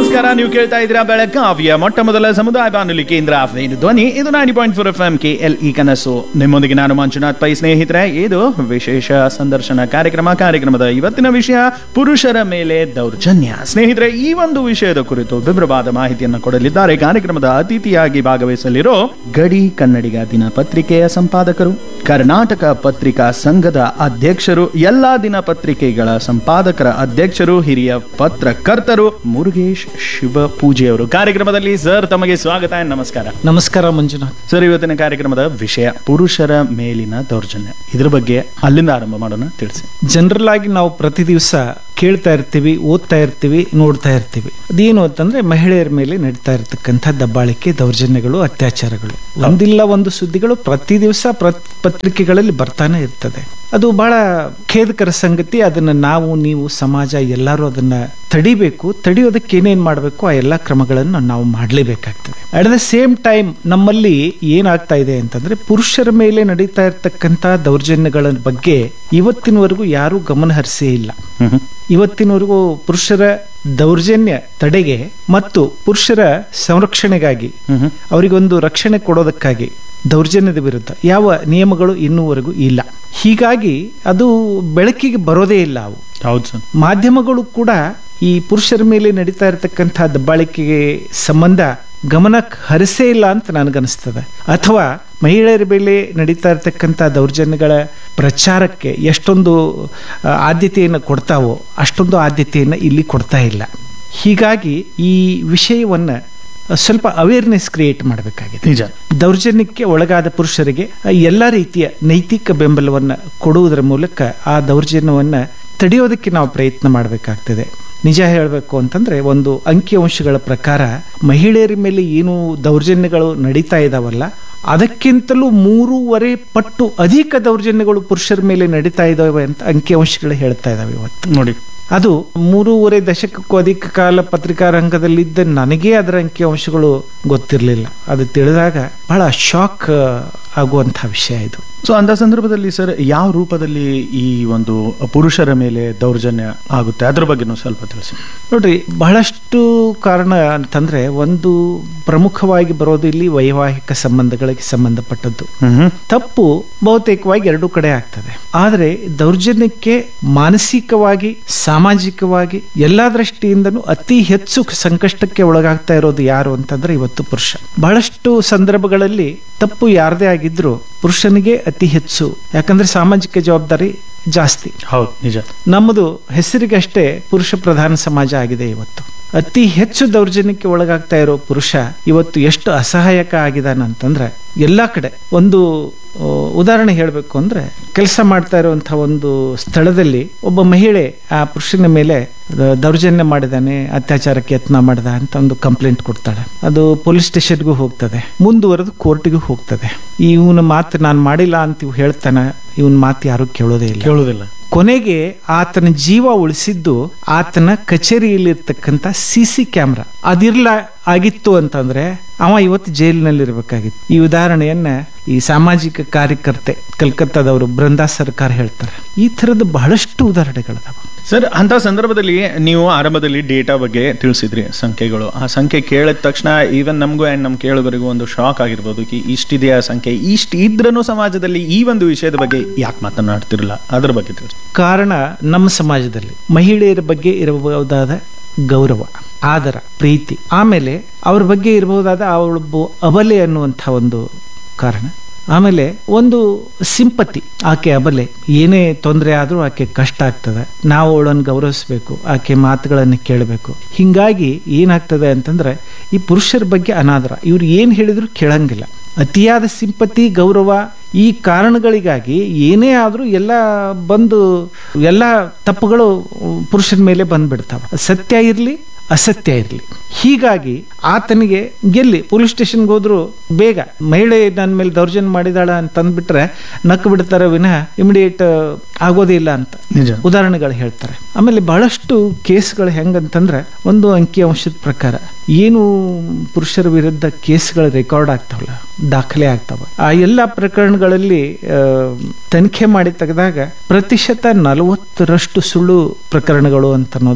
ನಮಸ್ಕಾರ ನೀವು ಕೇಳ್ತಾ ಇದ್ದೀರಾ ಬೆಳಗಾವಿಯ ಮೊಟ್ಟ ಮೊದಲ ಸಮುದಾಯ ಬಾನುಲಿ ಕೇಂದ್ರ ವೇಣು ಧ್ವನಿ ಇದು nine point four F M K L E ಕನಸು ನಿಮ್ಮೊಂದಿಗೆ ನಾನು ಮಂಜುನಾಥ್ ಪೈ ಸ್ನೇಹಿತರೆ ಇದು ವಿಶೇಷ ಸಂದರ್ಶನ ಕಾರ್ಯಕ್ರಮ ಕಾರ್ಯಕ್ರಮದ ಇವತ್ತಿನ ವಿಷಯ ಪುರುಷರ ಮೇಲೆ ದೌರ್ಜನ್ಯ ಸ್ನೇಹಿತರೆ ಈ ಒಂದು ವಿಷಯದ ಕುರಿತು ವಿವರವಾದ ಮಾಹಿತಿಯನ್ನು ಕೊಡಲಿದ್ದಾರೆ ಕಾರ್ಯಕ್ರಮದ ಅತಿಥಿಯಾಗಿ ಭಾಗವಹಿಸಲಿರೋ ಗಡಿ ಕನ್ನಡಿಗ ದಿನಪತ್ರಿಕೆಯ ಸಂಪಾದಕರು ಕರ್ನಾಟಕ ಪತ್ರಿಕಾ ಸಂಘದ ಅಧ್ಯಕ್ಷರು ಎಲ್ಲಾ ದಿನಪತ್ರಿಕೆಗಳ ಸಂಪಾದಕರ ಅಧ್ಯಕ್ಷರು ಹಿರಿಯ ಪತ್ರಕರ್ತರು ಮುರುಗೇಶ್ ಶಿವ ಪೂಜೆಯವರು ಕಾರ್ಯಕ್ರಮದಲ್ಲಿ ಸರ್ ತಮಗೆ ಸ್ವಾಗತ and ನಮಸ್ಕಾರ ನಮಸ್ಕಾರ ಮಂಜುನಾಥ್ ಸರ್ ಇವತ್ತಿನ ಕಾರ್ಯಕ್ರಮದ ವಿಷಯ ಪುರುಷರ ಮೇಲಿನ ದೌರ್ಜನ್ಯ ಇದ್ರ ಬಗ್ಗೆ ಅಲ್ಲಿಂದ ಆರಂಭ ಮಾಡೋಣ ತಿಳಿಸಿ ಜನರಲ್ ಆಗಿ ನಾವು ಪ್ರತಿ ದಿವಸ ಕೇಳ್ತಾ ಇರ್ತೀವಿ ಓದ್ತಾ ಇರ್ತೀವಿ ನೋಡ್ತಾ ಇರ್ತೀವಿ ಅದೇನು ಅಂತಂದ್ರೆ ಮಹಿಳೆಯರ ಮೇಲೆ ನಡೀತಾ ಇರತಕ್ಕಂಥ ದಬ್ಬಾಳಿಕೆ ದೌರ್ಜನ್ಯಗಳು ಅತ್ಯಾಚಾರಗಳು ಒಂದಿಲ್ಲ ಒಂದು ಸುದ್ದಿಗಳು ಪ್ರತಿ ದಿವಸ ಪತ್ರಿಕೆಗಳಲ್ಲಿ ಬರ್ತಾನೆ ಇರ್ತದೆ ಅದು ಬಹಳ ಖೇದಕರ ಸಂಗತಿ ಅದನ್ನ ನಾವು ನೀವು ಸಮಾಜ ಎಲ್ಲರೂ ಅದನ್ನ ತಡಿಬೇಕು ತಡಿಯೋದಕ್ಕೆ ಏನೇನ್ ಮಾಡಬೇಕು ಆ ಎಲ್ಲ ಕ್ರಮಗಳನ್ನು ನಾವು ಮಾಡಲೇಬೇಕಾಗ್ತದೆ ಅಟ್ ದ ಸೇಮ್ ಟೈಮ್ ನಮ್ಮಲ್ಲಿ ಏನಾಗ್ತಾ ಇದೆ ಅಂತಂದ್ರೆ ಪುರುಷರ ಮೇಲೆ ನಡೀತಾ ಇರ್ತಕ್ಕಂಥ ದೌರ್ಜನ್ಯಗಳ ಬಗ್ಗೆ ಇವತ್ತಿನವರೆಗೂ ಯಾರೂ ಗಮನ ಹರಿಸೇ ಇಲ್ಲ ಇವತ್ತಿನವರೆಗೂ ಪುರುಷರ ದೌರ್ಜನ್ಯ ತಡೆಗೆ ಮತ್ತು ಪುರುಷರ ಸಂರಕ್ಷಣೆಗಾಗಿ ಅವರಿಗೊಂದು ರಕ್ಷಣೆ ಕೊಡೋದಕ್ಕಾಗಿ ದೌರ್ಜನ್ಯದ ವಿರುದ್ಧ ಯಾವ ನಿಯಮಗಳು ಇನ್ನೂವರೆಗೂ ಇಲ್ಲ ಹೀಗಾಗಿ ಅದು ಬೆಳಕಿಗೆ ಬರೋದೇ ಇಲ್ಲ ಅವು ಹೌದು ಸರ್ ಮಾಧ್ಯಮಗಳು ಕೂಡ ಈ ಪುರುಷರ ಮೇಲೆ ನಡೀತಾ ಇರತಕ್ಕಂಥ ದಬ್ಬಾಳಿಕೆಗೆ ಸಂಬಂಧ ಗಮನ ಹರಿಸೇ ಇಲ್ಲ ಅಂತ ನನಗನ್ನಿಸ್ತದೆ ಅಥವಾ ಮಹಿಳೆಯರ ಮೇಲೆ ನಡೀತಾ ಇರತಕ್ಕಂಥ ದೌರ್ಜನ್ಯಗಳ ಪ್ರಚಾರಕ್ಕೆ ಎಷ್ಟೊಂದು ಆ, ಆದ್ಯತೆಯನ್ನು ಕೊಡ್ತಾವೋ ಅಷ್ಟೊಂದು ಆದ್ಯತೆಯನ್ನು ಇಲ್ಲಿ ಕೊಡ್ತಾ ಇಲ್ಲ ಹೀಗಾಗಿ ಈ ವಿಷಯವನ್ನು ಸ್ವಲ್ಪ ಅವೇರ್ನೆಸ್ ಕ್ರಿಯೇಟ್ ಮಾಡಬೇಕಾಗಿದೆ ನಿಜ ದೌರ್ಜನ್ಯಕ್ಕೆ ಒಳಗಾದ ಪುರುಷರಿಗೆ ಎಲ್ಲ ರೀತಿಯ ನೈತಿಕ ಬೆಂಬಲವನ್ನು ಕೊಡುವುದರ ಮೂಲಕ ಆ ದೌರ್ಜನ್ಯವನ್ನು ತಡೆಯೋದಕ್ಕೆ ನಾವು ಪ್ರಯತ್ನ ಮಾಡಬೇಕಾಗ್ತದೆ ನಿಜ ಹೇಳಬೇಕು ಅಂತಂದ್ರೆ ಒಂದು ಅಂಕಿಅಂಶಗಳ ಪ್ರಕಾರ ಮಹಿಳೆಯರ ಮೇಲೆ ಏನು ದೌರ್ಜನ್ಯಗಳು ನಡೀತಾ ಇದಾವಲ್ಲ ಅದಕ್ಕಿಂತಲೂ ಮೂರುವರೆ ಪಟ್ಟು ಅಧಿಕ ದೌರ್ಜನ್ಯಗಳು ಪುರುಷರ ಮೇಲೆ ನಡೀತಾ ಇದ್ದಾವೆ ಅಂತ ಅಂಕಿಅಂಶಗಳು ಹೇಳ್ತಾ ಇದಾವೆ ಇವತ್ತು ನೋಡಿ ಅದು ಮೂರುವರೆ ದಶಕಕ್ಕೂ ಅಧಿಕ ಕಾಲ ಪತ್ರಿಕಾ ರಂಗದಲ್ಲಿದ್ದ ನನಗೇ ಅದರ ಅಂಕಿಅಂಶಗಳು ಗೊತ್ತಿರಲಿಲ್ಲ ಅದು ತಿಳಿದಾಗ ಬಹಳ ಶಾಕ್ ಆಗುವಂಥ ವಿಷಯ ಇದು ಸೊ ಅಂತ ಸಂದರ್ಭದಲ್ಲಿ ಸರ್ ಯಾವ ರೂಪದಲ್ಲಿ ಈ ಒಂದು ಪುರುಷರ ಮೇಲೆ ದೌರ್ಜನ್ಯ ಆಗುತ್ತೆ ಅದ್ರ ಬಗ್ಗೆನೂ ಸ್ವಲ್ಪ ತಿಳಿಸಿ ನೋಡ್ರಿ ಬಹಳಷ್ಟು ಕಾರಣ ಅಂತಂದ್ರೆ ಒಂದು ಪ್ರಮುಖವಾಗಿ ಬರೋದು ಇಲ್ಲಿ ವೈವಾಹಿಕ ಸಂಬಂಧಗಳಿಗೆ ಸಂಬಂಧಪಟ್ಟದ್ದು ತಪ್ಪು ಬಹುತೇಕವಾಗಿ ಎರಡೂ ಕಡೆ ಆಗ್ತದೆ ಆದರೆ ದೌರ್ಜನ್ಯಕ್ಕೆ ಮಾನಸಿಕವಾಗಿ ಸಾಮಾಜಿಕವಾಗಿ ಎಲ್ಲಾ ದೃಷ್ಟಿಯಿಂದನೂ ಅತಿ ಹೆಚ್ಚು ಸಂಕಷ್ಟಕ್ಕೆ ಒಳಗಾಗ್ತಾ ಇರೋದು ಯಾರು ಅಂತಂದ್ರೆ ಇವತ್ತು ಪುರುಷ ಬಹಳಷ್ಟು ಸಂದರ್ಭಗಳಲ್ಲಿ ತಪ್ಪು ಯಾರದೇ ಆಗಿದ್ರು ಪುರುಷನಿಗೆ ಅತಿ ಹೆಚ್ಚು ಯಾಕಂದ್ರೆ ಸಾಮಾಜಿಕ ಜವಾಬ್ದಾರಿ ಜಾಸ್ತಿ ಹೌದು ನಿಜ ನಮ್ಮದು ಹೆಸರಿಗಷ್ಟೇ ಪುರುಷ ಪ್ರಧಾನ ಸಮಾಜ ಆಗಿದೆ ಇವತ್ತು ಅತಿ ಹೆಚ್ಚು ದೌರ್ಜನ್ಯಕ್ಕೆ ಒಳಗಾಗ್ತಾ ಇರೋ ಪುರುಷ ಇವತ್ತು ಎಷ್ಟು ಅಸಹಾಯಕ ಆಗಿದಾನಂತಂದ್ರೆ ಎಲ್ಲಾ ಕಡೆ ಒಂದು ಆ, ಉದಾಹರಣೆ ಹೇಳಬೇಕು ಅಂದ್ರೆ ಕೆಲಸ ಮಾಡ್ತಾ ಇರುವಂತಹ ಒಂದು ಸ್ಥಳದಲ್ಲಿ ಒಬ್ಬ ಮಹಿಳೆ ಆ ಪುರುಷನ ಮೇಲೆ ದ- ದೌರ್ಜನ್ಯ ಮಾಡಿದಾನೆ ಅತ್ಯಾಚಾರಕ್ಕೆ ಯತ್ನ ಮಾಡಿದ ಅಂತ ಒಂದು ಕಂಪ್ಲೇಂಟ್ ಕೊಡ್ತಾಳೆ ಅದು ಪೊಲೀಸ್ ಸ್ಟೇಷನ್ಗೂ ಹೋಗ್ತದೆ ಮುಂದುವರೆದು ಕೋರ್ಟಿಗೂ ಹೋಗ್ತದೆ ಇವನ ಮಾತು ನಾನು ಮಾಡಿಲ್ಲ ಅಂತ ಇವ್ ಹೇಳ್ತಾನೆ ಇವನ್ ಮಾತು ಯಾರು ಕೇಳೋದೇ ಇಲ್ಲ ಕೇಳುವುದಿಲ್ಲ ಕೊನೆಗೆ ಆತನ ಜೀವ ಉಳಿಸಿದ್ದು ಆತನ ಕಚೇರಿಯಲ್ಲಿರ್ತಕ್ಕಂಥ ಸಿ ಸಿ ಕ್ಯಾಮ್ರಾ ಅದಿರ್ಲ ಆಗಿತ್ತು ಅಂತಂದ್ರೆ ಅವ ಇವತ್ತು ಜೈಲಿನಲ್ಲಿ ಇರಬೇಕಾಗಿತ್ತು ಈ ಉದಾಹರಣೆಯನ್ನ ಈ ಸಾಮಾಜಿಕ ಕಾರ್ಯಕರ್ತೆ ಕಲ್ಕತ್ತಾದವರು ಬೃಂದಾ ಸರ್ಕಾರ ಹೇಳ್ತಾರೆ ಈ ತರದ ಬಹಳಷ್ಟು ಉದಾಹರಣೆಗಳಿದಾವ ಸರ್ ಅಂತ ಸಂದರ್ಭದಲ್ಲಿ ನೀವು ಆರಂಭದಲ್ಲಿ ಡೇಟಾ ಬಗ್ಗೆ ತಿಳಿಸಿದ್ರಿ ಸಂಖ್ಯೆಗಳು ಆ ಸಂಖ್ಯೆ ಕೇಳಿದ ತಕ್ಷಣ ಈವನ್ ನಮಗೂ ಆ್ಯಂಡ್ ನಮ್ಮ ಕೇಳೋರಿಗೂ ಒಂದು ಶಾಕ್ ಆಗಿರ್ಬೋದು ಕಿ ಇಷ್ಟಿದೆಯಾ ಸಂಖ್ಯೆ ಇಷ್ಟು ಇದ್ರೂ ಸಮಾಜದಲ್ಲಿ ಈ ಒಂದು ವಿಷಯದ ಬಗ್ಗೆ ಯಾಕೆ ಮಾತನಾಡ್ತಿರಲ್ಲ ಅದ್ರ ಬಗ್ಗೆ ತಿಳಿಸಿ ಕಾರಣ ನಮ್ಮ ಸಮಾಜದಲ್ಲಿ ಮಹಿಳೆಯರ ಬಗ್ಗೆ ಇರಬಹುದಾದ ಗೌರವ ಆದರ ಪ್ರೀತಿ ಆಮೇಲೆ ಅವ್ರ ಬಗ್ಗೆ ಇರಬಹುದಾದ ಅವಳೊಬ್ಬ ಅಬಲೆ ಅನ್ನುವಂಥ ಒಂದು ಕಾರಣ ಆಮೇಲೆ ಒಂದು ಸಿಂಪತಿ ಆಕೆ ಅಬಲೆ ಏನೇ ತೊಂದರೆ ಆದರೂ ಆಕೆ ಕಷ್ಟ ಆಗ್ತದೆ ನಾವು ಅವಳನ್ನು ಗೌರವಿಸ್ಬೇಕು ಆಕೆ ಮಾತುಗಳನ್ನು ಕೇಳಬೇಕು ಹಿಂಗಾಗಿ ಏನಾಗ್ತದೆ ಅಂತಂದ್ರೆ ಈ ಪುರುಷರ ಬಗ್ಗೆ ಅನಾದರ ಇವ್ರು ಏನು ಹೇಳಿದ್ರು ಕೇಳಂಗಿಲ್ಲ ಅತಿಯಾದ ಸಿಂಪತಿ ಗೌರವ ಈ ಕಾರಣಗಳಿಗಾಗಿ ಏನೇ ಆದರೂ ಎಲ್ಲ ಬಂದು ಎಲ್ಲ ತಪ್ಪುಗಳು ಪುರುಷನ ಮೇಲೆ ಬಂದ್ಬಿಡ್ತಾವ ಸತ್ಯ ಇರಲಿ ಅಸತ್ಯ ಇರಲಿ ಹೀಗಾಗಿ ಆತನಿಗೆ ಗೆಲ್ಲಿ ಪೊಲೀಸ್ ಸ್ಟೇಷನ್ಗೆ ಹೋದ್ರು ಬೇಗ ಮಹಿಳೆ ನನ್ನ ಮೇಲೆ ದೌರ್ಜನ್ಯ ಮಾಡಿದಾಳ ಅಂತ ಅಂದ್ಬಿಟ್ರೆ ನಕ್ಕು ಬಿಡ್ತಾರೆ ವಿನಃ ಇಮಿಡಿಯೇಟ್ ಆಗೋದೇ ಇಲ್ಲ ಅಂತ ನಿಜ ಉದಾಹರಣೆಗಳು ಹೇಳ್ತಾರೆ ಆಮೇಲೆ ಬಹಳಷ್ಟು ಕೇಸ್ಗಳು ಹೆಂಗಂತಂದ್ರೆ ಒಂದು ಅಂಕಿ ಅಂಶದ ಪ್ರಕಾರ ಏನು ಪುರುಷರ ವಿರುದ್ಧ ಕೇಸ್ಗಳು ರೆಕಾರ್ಡ್ ಆಗ್ತಾವಲ್ಲ ದಾಖಲೆ ಆಗ್ತಾವ ಆ ಎಲ್ಲ ಪ್ರಕರಣಗಳಲ್ಲಿ ಆ, ತನಿಖೆ ಮಾಡಿ ತೆಗೆದಾಗ ಪ್ರತಿಶತ ನಲವತ್ತರಷ್ಟು ಸುಳ್ಳು ಪ್ರಕರಣಗಳು ಅಂತ ಅನ್ನೋದು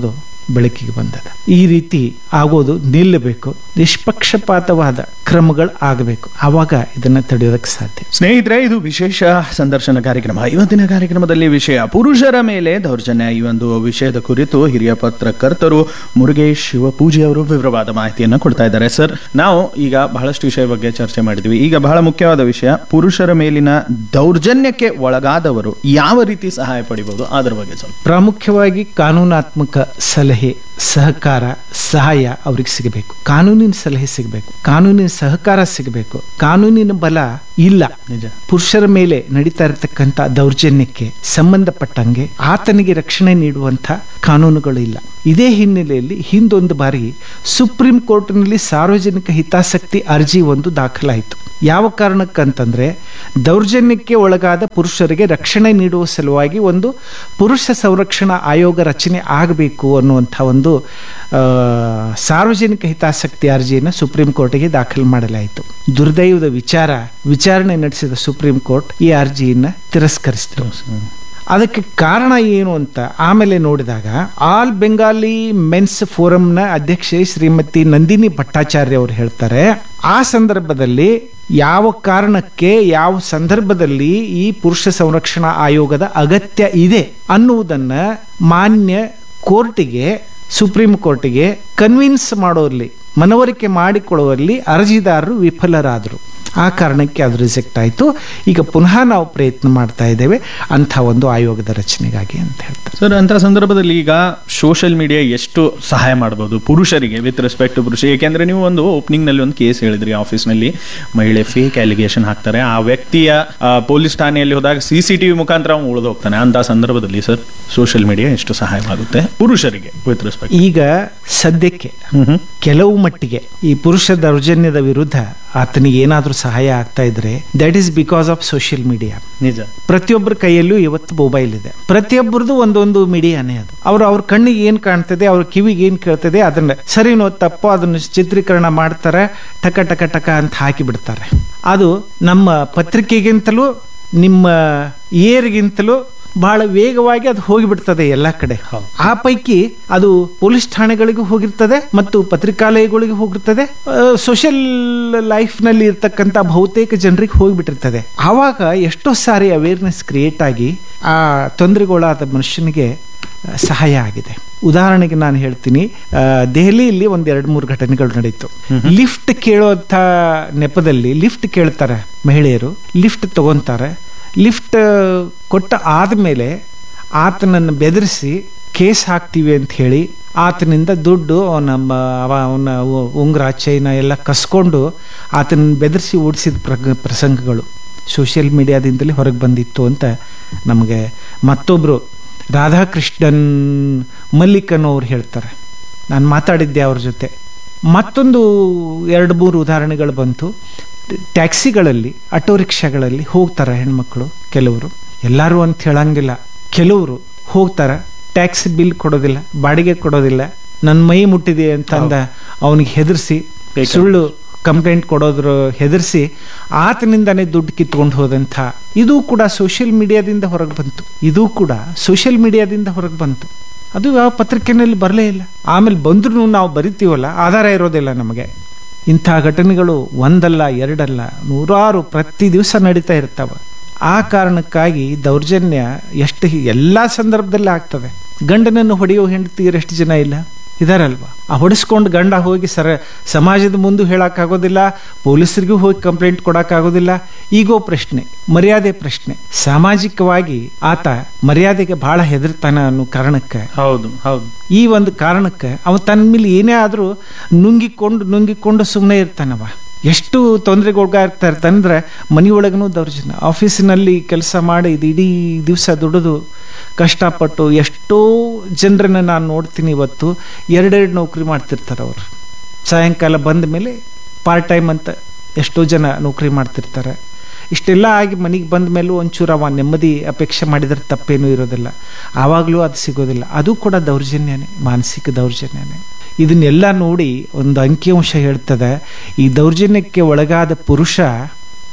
ಬೆಳಕಿಗೆ ಬಂದದ ಈ ರೀತಿ ಆಗೋದು ನಿಲ್ಲಬೇಕು ನಿಷ್ಪಕ್ಷಪಾತವಾದ ಕ್ರಮಗಳು ಆಗಬೇಕು ಆವಾಗ ಇದನ್ನ ತಡೆಯೋದಕ್ಕೆ ಸಾಧ್ಯ ಸ್ನೇಹಿತರೆ ಇದು ವಿಶೇಷ ಸಂದರ್ಶನ ಕಾರ್ಯಕ್ರಮ ಇವತ್ತಿನ ಕಾರ್ಯಕ್ರಮದಲ್ಲಿ ವಿಷಯ ಪುರುಷರ ಮೇಲೆ ದೌರ್ಜನ್ಯ ಈ ಒಂದು ವಿಷಯದ ಕುರಿತು ಹಿರಿಯ ಪತ್ರಕರ್ತರು ಮುರುಗೇಶ್ ಶಿವಪೂಜೆ ಅವರು ವಿವರವಾದ ಮಾಹಿತಿಯನ್ನು ಕೊಡ್ತಾ ಇದ್ದಾರೆ ಸರ್ ನಾವು ಈಗ ಬಹಳಷ್ಟು ವಿಷಯ ಬಗ್ಗೆ ಚರ್ಚೆ ಮಾಡಿದ್ವಿ ಈಗ ಬಹಳ ಮುಖ್ಯವಾದ ವಿಷಯ ಪುರುಷರ ಮೇಲಿನ ದೌರ್ಜನ್ಯಕ್ಕೆ ಒಳಗಾದವರು ಯಾವ ರೀತಿ ಸಹಾಯ ಪಡಿಬಹುದು ಅದರ ಬಗ್ಗೆ ಸ್ವಲ್ಪ ಪ್ರಾಮುಖ್ಯವಾಗಿ ಕಾನೂನಾತ್ಮಕ ಸಲಹೆ ಸಹಕಾರ ಸಹಾಯ ಅವ್ರಿಗೆ ಸಿಗಬೇಕು ಕಾನೂನಿನ ಸಲಹೆ ಸಿಗಬೇಕು ಕಾನೂನಿನ ಸಹಕಾರ ಸಿಗಬೇಕು ಕಾನೂನಿನ ಬಲ ಇಲ್ಲ ನಿಜ ಪುರುಷರ ಮೇಲೆ ನಡೀತಾ ಇರತಕ್ಕಂತ ದೌರ್ಜನ್ಯಕ್ಕೆ ಸಂಬಂಧಪಟ್ಟಂಗೆ ಆತನಿಗೆ ರಕ್ಷಣೆ ನೀಡುವಂತ ಕಾನೂನುಗಳು ಇಲ್ಲ ಇದೇ ಹಿನ್ನೆಲೆಯಲ್ಲಿ ಹಿಂದೊಂದು ಬಾರಿ ಸುಪ್ರೀಂ ಕೋರ್ಟ್ನಲ್ಲಿ ಸಾರ್ವಜನಿಕ ಹಿತಾಸಕ್ತಿ ಅರ್ಜಿ ಒಂದು ದಾಖಲಾಯಿತು ಯಾವ ಕಾರಣಕ್ಕಂತಂದ್ರೆ ದೌರ್ಜನ್ಯಕ್ಕೆ ಒಳಗಾದ ಪುರುಷರಿಗೆ ರಕ್ಷಣೆ ನೀಡುವ ಸಲುವಾಗಿ ಒಂದು ಪುರುಷ ಸಂರಕ್ಷಣಾ ಆಯೋಗ ರಚನೆ ಆಗಬೇಕು ಅನ್ನುವಂಥ ಒಂದು ಆ, ಸಾರ್ವಜನಿಕ ಹಿತಾಸಕ್ತಿ ಅರ್ಜಿಯನ್ನು ಸುಪ್ರೀಂ ಕೋರ್ಟ್ಗೆ ದಾಖಲು ಮಾಡಲಾಯಿತು ದುರ್ದೈವದ ವಿಚಾರ ವಿಚಾರಣೆ ನಡೆಸಿದ ಸುಪ್ರೀಂ ಕೋರ್ಟ್ ಈ ಅರ್ಜಿಯನ್ನ ತಿರಸ್ಕರಿಸಿತು ಅದಕ್ಕೆ ಕಾರಣ ಏನು ಅಂತ ಆಮೇಲೆ ನೋಡಿದಾಗ ಆಲ್ ಬೆಂಗಾಲಿ ಮೆನ್ಸ್ ಫೋರಂನ ಅಧ್ಯಕ್ಷೆ ಶ್ರೀಮತಿ ನಂದಿನಿ ಭಟ್ಟಾಚಾರ್ಯ ಅವರು ಹೇಳ್ತಾರೆ ಆ ಸಂದರ್ಭದಲ್ಲಿ ಯಾವ ಕಾರಣಕ್ಕೆ ಯಾವ ಸಂದರ್ಭದಲ್ಲಿ ಈ ಪುರುಷ ಸಂರಕ್ಷಣಾ ಆಯೋಗದ ಅಗತ್ಯ ಇದೆ ಅನ್ನುವುದನ್ನ ಮಾನ್ಯ ಕೋರ್ಟಿಗೆ ಸುಪ್ರೀಂ ಕೋರ್ಟಿಗೆ ಕನ್ವಿನ್ಸ್ ಮಾಡೋಲ್ಲಿ ಮನವರಿಕೆ ಮಾಡಿಕೊಳ್ಳುವಲ್ಲಿ ಅರ್ಜಿದಾರರು ವಿಫಲರಾದರು ಆ ಕಾರಣಕ್ಕೆ ಅದು ರಿಜೆಕ್ಟ್ ಆಯಿತು ಈಗ ಪುನಃ ನಾವು ಪ್ರಯತ್ನ ಮಾಡ್ತಾ ಇದ್ದೇವೆ ಅಂಥ ಒಂದು ಆಯೋಗದ ರಚನೆಗಾಗಿ ಅಂತ ಹೇಳ್ತಾರೆ ಸರ್ ಅಂತ ಸಂದರ್ಭದಲ್ಲಿ ಈಗ ಸೋಷಿಯಲ್ ಮೀಡಿಯಾ ಎಷ್ಟು ಸಹಾಯ ಮಾಡಬಹುದು ಪುರುಷರಿಗೆ ವಿತ್ ರೆಸ್ಪೆಕ್ಟ್ ಟು ಪುರುಷ ಏಕೆಂದ್ರೆ ನೀವು ಒಂದು ಓಪನಿಂಗ್ ನಲ್ಲಿ ಒಂದು ಕೇಸ್ ಹೇಳಿದ್ರಿ ಆಫೀಸ್ ನಲ್ಲಿ ಮಹಿಳೆ ಫೇಕ್ ಅಲಿಗೇಷನ್ ಹಾಕ್ತಾರೆ ಆ ವ್ಯಕ್ತಿಯ ಪೊಲೀಸ್ ಠಾಣೆಯಲ್ಲಿ ಹೋದಾಗ ಸಿ ಸಿ ಟಿವಿ ಮುಖಾಂತರ ಅವ್ನು ಉಳಿದು ಹೋಗ್ತಾನೆ ಅಂತ ಸಂದರ್ಭದಲ್ಲಿ ಸರ್ ಸೋಷಿಯಲ್ ಮೀಡಿಯಾ ಎಷ್ಟು ಸಹಾಯವಾಗುತ್ತೆ ಪುರುಷರಿಗೆ ವಿತ್ ರೆಸ್ಪೆಕ್ಟ್ ಈಗ ಸದ್ಯಕ್ಕೆ ಕೆಲವು ಮಟ್ಟಿಗೆ ಈ ಪುರುಷ ದೌರ್ಜನ್ಯದ ವಿರುದ್ಧ ಆತನಿಗೆ ಏನಾದರೂ ಸಹಾಯ ಆಗ್ತಾ ಇದ್ರೆ that is because of social media ನಿಜ ಪ್ರತಿಯೊಬ್ಬರ ಕೈಯಲ್ಲೂ ಇವತ್ತು ಮೊಬೈಲ್ ಇದೆ ಪ್ರತಿಯೊಬ್ಬರದು ಒಂದೊಂದು ಮೀಡಿಯಾನೇ ಅದು ಅವ್ರು ಅವ್ರ ಕಣ್ಣಿಗೆ ಏನ್ ಕಾಣ್ತದೆ ಅವ್ರ ಕಿವಿಗೆ ಏನ್ ಕೇಳ್ತದೆ ಅದನ್ನ ಸರಿನೋ ತಪ್ಪೋ ಅದನ್ನು ಚಿತ್ರೀಕರಣ ಮಾಡ್ತಾರೆ ಟಕ ಟಕ ಟಕ ಅಂತ ಹಾಕಿ ಬಿಡ್ತಾರೆ ಅದು ನಮ್ಮ ಪತ್ರಿಕೆಗಿಂತಲೂ ನಿಮ್ಮ ಏರಿಗಿಂತಲೂ ಬಹಳ ವೇಗವಾಗಿ ಅದು ಹೋಗಿಬಿಡ್ತದೆ ಎಲ್ಲ ಕಡೆ ಆ ಪೈಕಿ ಅದು ಪೊಲೀಸ್ ಠಾಣೆಗಳಿಗೂ ಹೋಗಿರ್ತದೆ ಮತ್ತು ಪತ್ರಿಕಾಲಯಗಳಿಗೆ ಹೋಗಿರ್ತದೆ ಸೋಷಿಯಲ್ ಲೈಫ್ ನಲ್ಲಿ ಇರ್ತಕ್ಕಂಥ ಬಹುತೇಕ ಜನರಿಗೆ ಹೋಗಿಬಿಟ್ಟಿರ್ತದೆ ಆವಾಗ ಎಷ್ಟೋ ಸಾರಿ ಅವೇರ್ನೆಸ್ ಕ್ರಿಯೇಟ್ ಆಗಿ ಆ ತೊಂದರೆಗೊಳಾದ ಮನುಷ್ಯನಿಗೆ ಆ, ಸಹಾಯ ಆಗಿದೆ ಉದಾಹರಣೆಗೆ ನಾನು ಹೇಳ್ತೀನಿ ಆ, ದೆಹಲಿಯಲ್ಲಿ ಒಂದ್ ಎರಡು ಮೂರು ಘಟನೆಗಳು ನಡೀತು ಲಿಫ್ಟ್ ಕೇಳೋಂಥ ನೆಪದಲ್ಲಿ ಲಿಫ್ಟ್ ಕೇಳ್ತಾರೆ ಮಹಿಳೆಯರು ಲಿಫ್ಟ್ ತಗೊಂತಾರೆ ಲಿಫ್ಟ್ ಕೊಟ್ಟ ಆದಮೇಲೆ ಆತನನ್ನು ಬೆದರಿಸಿ ಕೇಸ್ ಹಾಕ್ತೀವಿ ಅಂತ ಹೇಳಿ ಆತನಿಂದ ದುಡ್ಡು ನಮ್ಮ ಅವನ ಉಂಗುರ ಚೈನ ಎಲ್ಲ ಕಸ್ಕೊಂಡು ಆತನ ಬೆದರಿಸಿ ಓಡಿಸಿದ ಪ್ರಗ ಪ್ರಸಂಗಗಳು ಸೋಷಿಯಲ್ ಮೀಡಿಯಾದಿಂದಲೇ ಹೊರಗೆ ಬಂದಿತ್ತು ಅಂತ ನಮಗೆ ಮತ್ತೊಬ್ಬರು ರಾಧಾಕೃಷ್ಣನ್ ಮಲ್ಲಿಕನ್ ಅವ್ರು ಹೇಳ್ತಾರೆ ನಾನು ಮಾತಾಡಿದ್ದೆ ಅವ್ರ ಜೊತೆ ಮತ್ತೊಂದು ಎರಡು ಮೂರು ಉದಾಹರಣೆಗಳು ಬಂತು ಟ್ಯಾಕ್ಸಿಗಳಲ್ಲಿ ಆಟೋ ರಿಕ್ಷಾಗಳಲ್ಲಿ ಹೋಗ್ತಾರೆ ಹೆಣ್ಮಕ್ಳು ಕೆಲವರು ಎಲ್ಲರೂ ಅಂತ ಹೇಳಂಗಿಲ್ಲ ಕೆಲವರು ಹೋಗ್ತಾರೆ ಟ್ಯಾಕ್ಸಿ ಬಿಲ್ ಕೊಡೋದಿಲ್ಲ ಬಾಡಿಗೆ ಕೊಡೋದಿಲ್ಲ ನನ್ನ ಮೈ ಮುಟ್ಟಿದೆ ಅಂತಂದ ಅವನಿಗೆ ಹೆದರ್ಸಿ ಸುಳ್ಳು ಕಂಪ್ಲೇಂಟ್ ಕೊಡೋದ್ರ ಹೆದರ್ಸಿ ಆತನಿಂದಾನೇ ದುಡ್ಡು ಕಿತ್ಕೊಂಡು ಹೋದಂಥ ಇದು ಕೂಡ ಸೋಷಿಯಲ್ ಮೀಡಿಯಾದಿಂದ ಹೊರಗೆ ಬಂತು ಇದು ಕೂಡ ಸೋಷಿಯಲ್ ಮೀಡಿಯಾದಿಂದ ಹೊರಗೆ ಬಂತು ಅದು ಯಾವ ಪತ್ರಿಕೆನಲ್ಲಿ ಬರಲೇ ಇಲ್ಲ ಆಮೇಲೆ ಬಂದ್ರೂ ನಾವು ಬರಿತೀವಲ್ಲ ಆಧಾರ ಇರೋದಿಲ್ಲ ನಮಗೆ ಇಂಥ ಘಟನೆಗಳು ಒಂದಲ್ಲ ಎರಡಲ್ಲ ನೂರಾರು ಪ್ರತಿ ದಿವಸ ನಡೀತಾ ಇರ್ತಾವ ಆ ಕಾರಣಕ್ಕಾಗಿ ದೌರ್ಜನ್ಯ ಎಷ್ಟು ಎಲ್ಲ ಸಂದರ್ಭದಲ್ಲಿ ಆಗ್ತದೆ ಗಂಡನನ್ನು ಹೊಡೆಯೋ ಹೆಂಡತಿಯರು ಎಷ್ಟು ಜನ ಇಲ್ಲ ಇದಾರಲ್ವಾ ಆ ಹೊಡಿಸ್ಕೊಂಡು ಗಂಡ ಹೋಗಿ ಸರ ಸಮಾಜದ ಮುಂದೆ ಹೇಳಕ್ಕಾಗೋದಿಲ್ಲ ಪೊಲೀಸರಿಗೂ ಹೋಗಿ ಕಂಪ್ಲೇಂಟ್ ಕೊಡಕ್ಕಾಗೋದಿಲ್ಲ ಈಗೋ ಪ್ರಶ್ನೆ ಮರ್ಯಾದೆ ಪ್ರಶ್ನೆ ಸಾಮಾಜಿಕವಾಗಿ ಆತ ಮರ್ಯಾದೆಗೆ ಬಹಳ ಹೆದರ್ತಾನ ಅನ್ನೋ ಕಾರಣಕ್ಕೆ ಹೌದು ಹೌದು ಈ ಒಂದು ಕಾರಣಕ್ಕೆ ಅವ ತನ್ನ ಮೇಲೆ ಏನೇ ಆದರೂ ನುಂಗಿಕೊಂಡು ನುಂಗಿಕೊಂಡು ಸುಮ್ಮನೆ ಇರ್ತಾನವ ಎಷ್ಟು ತೊಂದರೆಗೊಳಗಾಗ್ತಾ ಇರ್ತಾನಂದ್ರೆ ಮನೆಯೊಳಗನೂ ದೌರ್ಜನ್ಯ ಆಫೀಸಿನಲ್ಲಿ ಕೆಲಸ ಮಾಡಿ ಇದು ಇಡೀ ದಿವಸ ದುಡಿದು ಕಷ್ಟಪಟ್ಟು ಎಷ್ಟೋ ಜನರನ್ನ ನಾನು ನೋಡ್ತೀನಿ ಇವತ್ತು ಎರಡೆರಡು ನೌಕರಿ ಮಾಡ್ತಿರ್ತಾರೆ ಅವರು ಸಾಯಂಕಾಲ ಬಂದ ಮೇಲೆ ಪಾರ್ಟ್ ಟೈಮ್ ಅಂತ ಎಷ್ಟೋ ಜನ ನೌಕರಿ ಮಾಡ್ತಿರ್ತಾರೆ ಇಷ್ಟೆಲ್ಲ ಆಗಿ ಮನೆಗೆ ಬಂದ ಮೇಲೂ ಒಂಚೂರು ಅವ ನೆಮ್ಮದಿ ಅಪೇಕ್ಷೆ ಮಾಡಿದ್ರೆ ತಪ್ಪೇನೂ ಇರೋದಿಲ್ಲ ಆವಾಗಲೂ ಅದು ಸಿಗೋದಿಲ್ಲ ಅದು ಕೂಡ ದೌರ್ಜನ್ಯನೇ ಮಾನಸಿಕ ದೌರ್ಜನ್ಯನೇ ಇದನ್ನೆಲ್ಲ ನೋಡಿ ಒಂದು ಅಂಕಿಅಂಶ ಹೇಳ್ತದೆ ಈ ದೌರ್ಜನ್ಯಕ್ಕೆ ಒಳಗಾದ ಪುರುಷ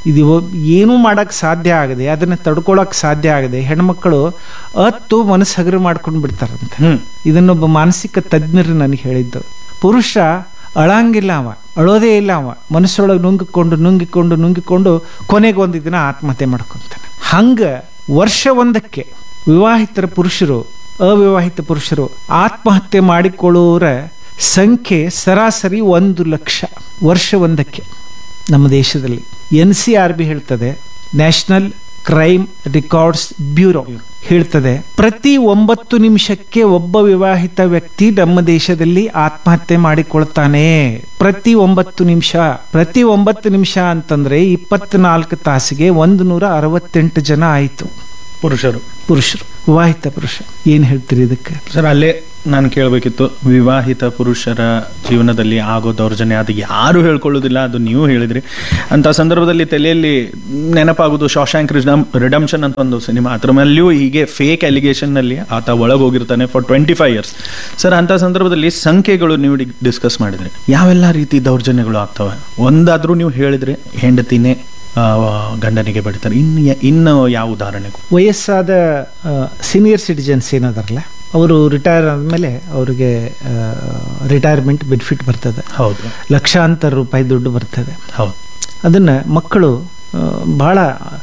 ಇದು ಇವ- ಏನೂ ಮಾಡಕ್ ಸಾಧ್ಯ ಆಗದೆ ಅದನ್ನ ತಡ್ಕೊಳಕ್ ಸಾಧ್ಯ ಆಗದೆ ಹೆಣ್ಮಕ್ಳು ಅತ್ತು ಮನಸ್ಸು ಹಗರು ಮಾಡ್ಕೊಂಡು ಬಿಡ್ತಾರಂತೆ ಹ್ಮ್ ಇದನ್ನೊಬ್ಬ ಮಾನಸಿಕ ತಜ್ಞರು ನನಗೆ ಹೇಳಿದ್ದು ಪುರುಷ ಅಳಂಗಿಲ್ಲ ಅವ ಅಳೋದೇ ಇಲ್ಲ ಅವ ಮನಸ್ಸೊಳಗೆ ನುಂಗಿಕೊಂಡು ನುಂಗಿಕೊಂಡು ನುಂಗಿಕೊಂಡು ಕೊನೆಗೆ ಒಂದು ದಿನ ಆತ್ಮಹತ್ಯೆ ಮಾಡ್ಕೊಂತಾನೆ ಹಂಗ ವರ್ಷ ಒಂದಕ್ಕೆ ವಿವಾಹಿತರ ಪುರುಷರು ಅವಿವಾಹಿತ ಪುರುಷರು ಆತ್ಮಹತ್ಯೆ ಮಾಡಿಕೊಳ್ಳುವವರ ಸಂಖ್ಯೆ ಸರಾಸರಿ ಒಂದು ಲಕ್ಷ ವರ್ಷ ಒಂದಕ್ಕೆ ನಮ್ಮ ದೇಶದಲ್ಲಿ ಎನ್ ಸಿ ಆರ್ ಬಿ ಹೇಳ್ತದೆ ನ್ಯಾಷನಲ್ ಕ್ರೈಮ್ ರೆಕಾರ್ಡ್ಸ್ ಬ್ಯೂರೋ ಹೇಳ್ತದೆ ಪ್ರತಿ ಒಂಬತ್ತು ನಿಮಿಷಕ್ಕೆ ಒಬ್ಬ ವಿವಾಹಿತ ವ್ಯಕ್ತಿ ನಮ್ಮ ದೇಶದಲ್ಲಿ ಆತ್ಮಹತ್ಯೆ ಮಾಡಿಕೊಳ್ತಾನೆ ಪ್ರತಿ ಒಂಬತ್ತು ನಿಮಿಷ ಪ್ರತಿ ಒಂಬತ್ತು ನಿಮಿಷ ಅಂತಂದ್ರೆ ಇಪ್ಪತ್ನಾಲ್ಕು ತಾಸಿಗೆ ಒಂದು ನೂರ ಅರವತ್ತೆಂಟು ಜನ ಆಯಿತು ಪುರುಷರು ಪುರುಷರು ವಿವಾಹಿತ ಪುರುಷ ಏನ್ ಹೇಳ್ತೀರಿ ಇದಕ್ಕೆ ಸರ್ ಅಲ್ಲೇ ನಾನು ಕೇಳಬೇಕಿತ್ತು ವಿವಾಹಿತ ಪುರುಷರ ಜೀವನದಲ್ಲಿ ಆಗೋ ದೌರ್ಜನ್ಯ ಅದು ಯಾರು ಹೇಳ್ಕೊಳ್ಳೋದಿಲ್ಲ ಅದು ನೀವು ಹೇಳಿದ್ರಿ ಅಂತ ಸಂದರ್ಭದಲ್ಲಿ ತಲೆಯಲ್ಲಿ ನೆನಪಾಗೋದು ಶಾಶಾಂಕ್ ರಿಡಮ್ ರಿಡಮ್ಷನ್ ಅಂತ ಒಂದು ಸಿನಿಮಾ ಅದ್ರ ಮೇಲೆಯೂ ಹೀಗೆ ಫೇಕ್ ನಲ್ಲಿ ಆತ ಒಳಗೆ ಹೋಗಿರ್ತಾನೆ for twenty five years sir ಅಂತ ಸಂದರ್ಭದಲ್ಲಿ ಸಂಖ್ಯೆಗಳು ನೀವು ಡಿಸ್ಕಸ್ ಮಾಡಿದ್ರಿ ಯಾವೆಲ್ಲ ರೀತಿ ದೌರ್ಜನ್ಯಗಳು ಆಗ್ತವೆ ಒಂದಾದ್ರೂ ನೀವು ಹೇಳಿದ್ರೆ ಹೆಂಡತಿನೇ ಆ, ಗಂಡನಿಗೆ ಬಡಿತಾರೆ ಇನ್ನು ಯ- ಇನ್ನು ಯಾವ ಉದಾಹರಣೆಗೂ ವಯಸ್ಸಾದ ಸೀನಿಯರ್ ಸಿಟಿಜನ್ಸ್ ಏನದಾರಲ್ಲ ಅವರು ರಿಟೈರ್ ಆದಮೇಲೆ ಅವರಿಗೆ ರಿಟೈರ್ಮೆಂಟ್ ಬೆನಿಫಿಟ್ ಬರ್ತದೆ ಹೌದು ಲಕ್ಷಾಂತರ ರೂಪಾಯಿ ದುಡ್ಡು ಬರ್ತದೆ ಹೌದು ಅದನ್ನು ಮಕ್ಕಳು ಆ, ಬಹಳ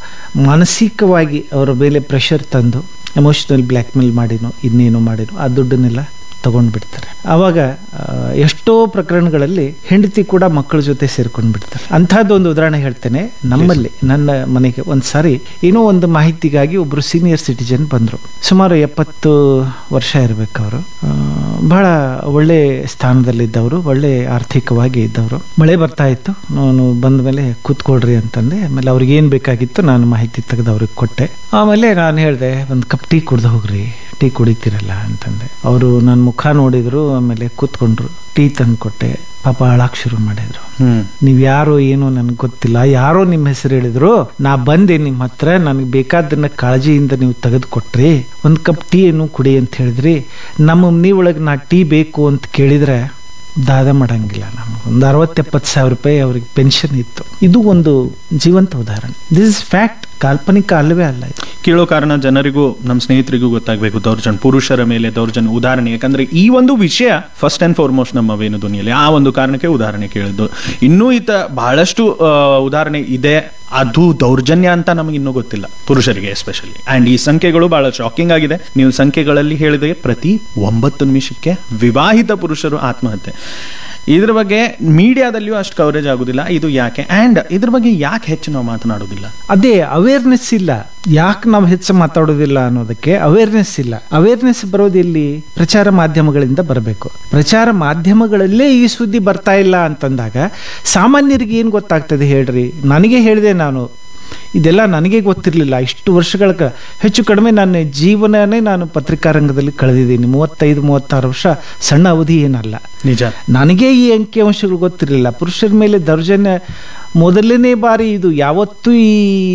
ಮಾನಸಿಕವಾಗಿ ಅವರ ಮೇಲೆ ಪ್ರೆಷರ್ ತಂದು ಎಮೋಷನಲ್ ಬ್ಲ್ಯಾಕ್ ಮೇಲ್ ಮಾಡಿನೋ ಇನ್ನೇನೋ ಮಾಡಿನೋ ಆ ದುಡ್ಡನ್ನೆಲ್ಲ ತಗೊಂಡು ಬಿಡ್ತಾರೆ ಆವಾಗ ಆ, ಎಷ್ಟೋ ಪ್ರಕರಣಗಳಲ್ಲಿ ಹೆಂಡತಿ ಕೂಡ ಮಕ್ಕಳ ಜೊತೆ ಸೇರ್ಕೊಂಡು ಬಿಡ್ತಾರೆ ಅಂಥದ್ದು ಒಂದು ಉದಾಹರಣೆ ಹೇಳ್ತೇನೆ ನಮ್ಮಲ್ಲಿ ನನ್ನ ಮನೆಗೆ ಒಂದು ಸಾರಿ ಏನೋ ಒಂದು ಮಾಹಿತಿಗಾಗಿ ಒಬ್ರು ಸೀನಿಯರ್ ಸಿಟಿಜನ್ ಬಂದರು ಸುಮಾರು ಎಪ್ಪತ್ತು ವರ್ಷ ಇರಬೇಕು ಅವರು ಬಹಳ ಒಳ್ಳೆ ಸ್ಥಾನದಲ್ಲಿದ್ದವರು ಒಳ್ಳೆ ಆರ್ಥಿಕವಾಗಿ ಇದ್ದವರು ಮಳೆ ಬರ್ತಾ ಇತ್ತು ನಾನು ಬಂದ ಮೇಲೆ ಕೂತ್ಕೊಳ್ರಿ ಅಂತಂದೆ ಆಮೇಲೆ ಅವ್ರಿಗೆ ಏನು ಬೇಕಾಗಿತ್ತು ನಾನು ಮಾಹಿತಿ ತೆಗೆದು ಅವ್ರಿಗೆ ಕೊಟ್ಟೆ ಆಮೇಲೆ ನಾನು ಹೇಳಿದೆ ಒಂದು ಕಪ್ ಟೀ ಕುಡ್ದು ಹೋಗ್ರಿ ಟೀ ಕುಡಿತೀರಲ್ಲ ಅಂತಂದೆ ಅವರು ನನ್ನ ಮುಖ ನೋಡಿದ್ರು ಆಮೇಲೆ ಕೂತ್ಕೊಂಡ್ರು ಟೀ ತಂದು ಕೊಟ್ಟೆ ಪಾಪ ಅಳಾಕ್ ಶುರು ಮಾಡಿದ್ರು ಹ್ಮ್ ನೀವ್ ಯಾರೋ ಏನೋ ನನಗೆ ಗೊತ್ತಿಲ್ಲ ಯಾರೋ ನಿಮ್ಮ ಹೆಸರು ಹೇಳಿದ್ರು ನಾ ಬಂದೆ ನಿಮ್ಮ ಹತ್ರ ನನಗೆ ಬೇಕಾದನ್ನ ಕಾಳಜಿಯಿಂದ ನೀವು ತೆಗೆದು ಕೊಟ್ರಿ ಒಂದು ಕಪ್ ಟೀ ಏನು ಕುಡಿ ಅಂತ ಹೇಳಿದ್ರಿ ನಮ್ಮ ಮನೆ ಒಳಗೆ ನಾ ಟೀ ಬೇಕು ಅಂತ ಕೇಳಿದ್ರೆ ದಾದ ಮಾಡಂಗಿಲ್ಲ ನಾವು ಒಂದು ಅರವತ್ತೆಪ್ಪತ್ತು ಸಾವಿರ ರೂಪಾಯಿ ಅವ್ರಿಗೆ ಪೆನ್ಷನ್ ಇತ್ತು ಇದು ಒಂದು ಜೀವಂತ ಉದಾಹರಣೆ ದಿಸ್ ಇಸ್ ಫ್ಯಾಕ್ಟ್ ಕಾಲ್ಪನಿಕ ಅಲ್ಲವೇ ಅಲ್ಲ ಇದು ಕೇಳೋ ಕಾರಣ ಜನರಿಗೂ ನಮ್ಮ ಸ್ನೇಹಿತರಿಗೂ ಗೊತ್ತಾಗಬೇಕು ದೌರ್ಜನ್ಯ ಪುರುಷರ ಮೇಲೆ ದೌರ್ಜನ್ಯ ಉದಾಹರಣೆ ಯಾಕಂದ್ರೆ ಈ ಒಂದು ವಿಷಯ ಫಸ್ಟ್ ಅಂಡ್ ಫಾರ್ಮೋಸ್ಟ್ ನಮ್ಮ ವೇಣು ಧ್ವನಿಯಲ್ಲಿ ಆ ಒಂದು ಕಾರಣಕ್ಕೆ ಉದಾಹರಣೆ ಕೇಳಿದ್ದು ಇನ್ನೂ ಈತ ಬಹಳಷ್ಟು ಆ, ಉದಾಹರಣೆ ಇದೆ ಅದು ದೌರ್ಜನ್ಯ ಅಂತ ನಮಗೆ ಇನ್ನೂ ಗೊತ್ತಿಲ್ಲ ಪುರುಷರಿಗೆ ಎಸ್ಪೆಷಲಿ ಅಂಡ್ ಈ ಸಂಖ್ಯೆಗಳು ಬಹಳ ಶಾಕಿಂಗ್ ಆಗಿದೆ ನೀವು ಸಂಖ್ಯೆಗಳಲ್ಲಿ ಹೇಳಿದ್ರೆ ಪ್ರತಿ ಒಂಬತ್ತು ನಿಮಿಷಕ್ಕೆ ವಿವಾಹಿತ ಪುರುಷರು ಆತ್ಮಹತ್ಯೆ ಇದ್ರ ಬಗ್ಗೆ ಮೀಡಿಯಾದಲ್ಲಿಯೂ ಅಷ್ಟು ಕವರೇಜ್ ಆಗುದಿಲ್ಲ ಇದು ಯಾಕೆ ಅಂಡ್ ಇದ್ರ ಬಗ್ಗೆ ಯಾಕೆ ಹೆಚ್ಚು ನಾವು ಮಾತನಾಡೋದಿಲ್ಲ ಅದೇ ಅವೇರ್ನೆಸ್ ಇಲ್ಲ ಯಾಕೆ ನಾವು ಹೆಚ್ಚು ಮಾತಾಡೋದಿಲ್ಲ ಅನ್ನೋದಕ್ಕೆ ಅವೇರ್ನೆಸ್ ಇಲ್ಲ ಅವೇರ್ನೆಸ್ ಬರೋದಿಲ್ಲಿ ಪ್ರಚಾರ ಮಾಧ್ಯಮಗಳಿಂದ ಬರಬೇಕು ಪ್ರಚಾರ ಮಾಧ್ಯಮಗಳಲ್ಲೇ ಈ ಸುದ್ದಿ ಬರ್ತಾ ಇಲ್ಲ ಅಂತಂದಾಗ ಸಾಮಾನ್ಯರಿಗೆ ಏನು ಗೊತ್ತಾಗ್ತದೆ ಹೇಳ್ರಿ ನನಗೆ ಹೇಳಿದೆ ನಾನು ಇದೆಲ್ಲ ನನಗೆ ಗೊತ್ತಿರಲಿಲ್ಲ ಇಷ್ಟು ವರ್ಷಗಳ ಕ- ಹೆಚ್ಚು ಕಡಿಮೆ ನನ್ನ ಜೀವನನೇ ನಾನು ಪತ್ರಿಕಾ ರಂಗದಲ್ಲಿ ಕಳೆದಿದ್ದೀನಿ ಮೂವತ್ತೈದು ಮೂವತ್ತಾರು ವರ್ಷ ಸಣ್ಣ ಅವಧಿ ಏನಲ್ಲ ನಿಜ ನನಗೆ ಈ ಅಂಕಿಅಂಶಗಳು ಗೊತ್ತಿರಲಿಲ್ಲ ಪುರುಷರ ಮೇಲೆ ದೌರ್ಜನ್ಯ ಮೊದಲನೇ ಬಾರಿ ಇದು ಯಾವತ್ತೂ ಈ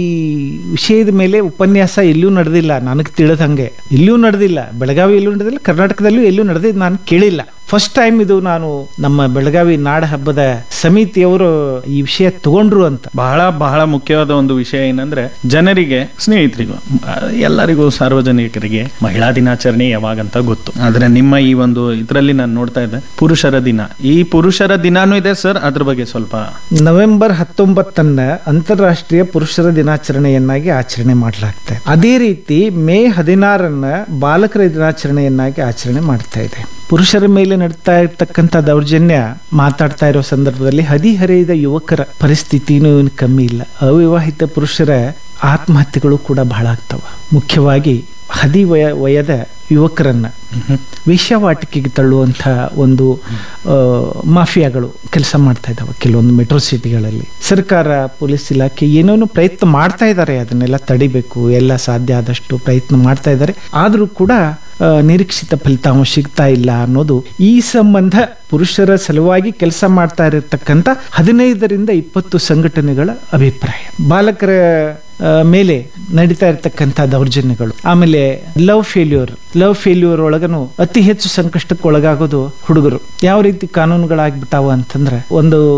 ವಿಷಯದ ಮೇಲೆ ಉಪನ್ಯಾಸ ಎಲ್ಲೂ ನಡೆದಿಲ್ಲ ನನಗೆ ತಿಳಿದ ಹಂಗೆ ಎಲ್ಲೂ ನಡೆದಿಲ್ಲ ಬೆಳಗಾವಿ ಎಲ್ಲೂ ನಡೆದಿಲ್ಲ ಕರ್ನಾಟಕದಲ್ಲೂ ಎಲ್ಲೂ ನಡೆದಿದ್ದು ನಾನು ಕೇಳಿಲ್ಲ ಫಸ್ಟ್ ಟೈಮ್ ಇದು ನಾನು ನಮ್ಮ ಬೆಳಗಾವಿ ನಾಡ ಹಬ್ಬದ ಸಮಿತಿಯವರು ಈ ವಿಷಯ ತಗೊಂಡ್ರು ಅಂತ ಬಹಳ ಬಹಳ ಮುಖ್ಯವಾದ ಒಂದು ವಿಷಯ ಏನಂದ್ರೆ ಜನರಿಗೆ ಸ್ನೇಹಿತರಿಗೂ ಆ, ಎಲ್ಲರಿಗೂ ಸಾರ್ವಜನಿಕರಿಗೆ ಮಹಿಳಾ ದಿನಾಚರಣೆ ಯಾವಾಗಂತ ಗೊತ್ತು ಆದ್ರೆ ನಿಮ್ಮ ಈ ಒಂದು ಇದರಲ್ಲಿ ನಾನು ನೋಡ್ತಾ ಇದ್ದೆ ಪುರುಷರ ದಿನ ಈ ಪುರುಷರ ದಿನಾನೂ ಇದೆ ಸರ್ ಅದ್ರ ಬಗ್ಗೆ ಸ್ವಲ್ಪ ನವೆಂಬರ್ ಹತ್ತೊಂಬತ್ತನ್ನ ಅಂತಾರಾಷ್ಟ್ರೀಯ ಪುರುಷರ ದಿನಾಚರಣೆಯನ್ನಾಗಿ ಆಚರಣೆ ಮಾಡಲಾಗ್ತದೆ ಅದೇ ರೀತಿ ಮೇ ಹದಿನಾರನ್ನ ಬಾಲಕರ ದಿನಾಚರಣೆಯನ್ನಾಗಿ ಆಚರಣೆ ಮಾಡ್ತಾ ಇದೆ ಪುರುಷರ ಮೇಲೆ ನಡ್ತಾ ಇರ್ತಕ್ಕಂಥ ದೌರ್ಜನ್ಯ ಮಾತಾಡ್ತಾ ಇರೋ ಸಂದರ್ಭದಲ್ಲಿ ಹದಿಹರೆಯದ ಯುವಕರ ಪರಿಸ್ಥಿತಿನೂ ಏನು ಕಮ್ಮಿ ಇಲ್ಲ ಅವಿವಾಹಿತ ಪುರುಷರ ಆತ್ಮಹತ್ಯೆಗಳು ಕೂಡ ಬಹಳ ಆಗ್ತವ ಮುಖ್ಯವಾಗಿ ಹದಿ ವಯ ವಯದ ಯುವಕರನ್ನ ವೇಶ್ಯಾವಾಟಿಕೆಗೆ ತಳ್ಳುವಂಥ ಒಂದು ಆ, ಮಾಫಿಯಾಗಳು ಕೆಲಸ ಮಾಡ್ತಾ ಇದ್ದಾವೆ ಕೆಲವೊಂದು ಮೆಟ್ರೋ ಸಿಟಿಗಳಲ್ಲಿ ಸರ್ಕಾರ ಪೊಲೀಸ್ ಇಲಾಖೆ ಏನೇನೋ ಪ್ರಯತ್ನ ಮಾಡ್ತಾ ಇದ್ದಾರೆ ಅದನ್ನೆಲ್ಲ ತಡಿಬೇಕು ಎಲ್ಲ ಸಾಧ್ಯ ಆದಷ್ಟು ಪ್ರಯತ್ನ ಮಾಡ್ತಾ ಇದ್ದಾರೆ ಆದರೂ ಕೂಡ ಆ, ನಿರೀಕ್ಷಿತ ಫಲಿತಾಂಶ ಸಿಗ್ತಾ ಇಲ್ಲ ಅನ್ನೋದು ಈ ಸಂಬಂಧ ಪುರುಷರ ಸಲುವಾಗಿ ಕೆಲಸ ಮಾಡ್ತಾ ಇರತಕ್ಕಂಥ ಹದಿನೈದರಿಂದ ಇಪ್ಪತ್ತು ಸಂಘಟನೆಗಳ ಅಭಿಪ್ರಾಯ ಬಾಲಕರ ಆ, ಮೇಲೆ ನಡೀತಾ ಇರತಕ್ಕಂಥ ದೌರ್ಜನ್ಯಗಳು ಆಮೇಲೆ ಲವ್ ಫೇಲ್ಯೂರ್ ಲವ್ ಫೇಲ್ಯೂರ್ ಒಳಗನು ಅತಿ ಹೆಚ್ಚು ಸಂಕಷ್ಟಕ್ಕೆ ಒಳಗಾಗೋದು ಹುಡುಗರು ಯಾವ ರೀತಿ ಕಾನೂನುಗಳಾಗ್ಬಿಟ್ಟಾವ ಅಂತಂದ್ರೆ ಒಂದು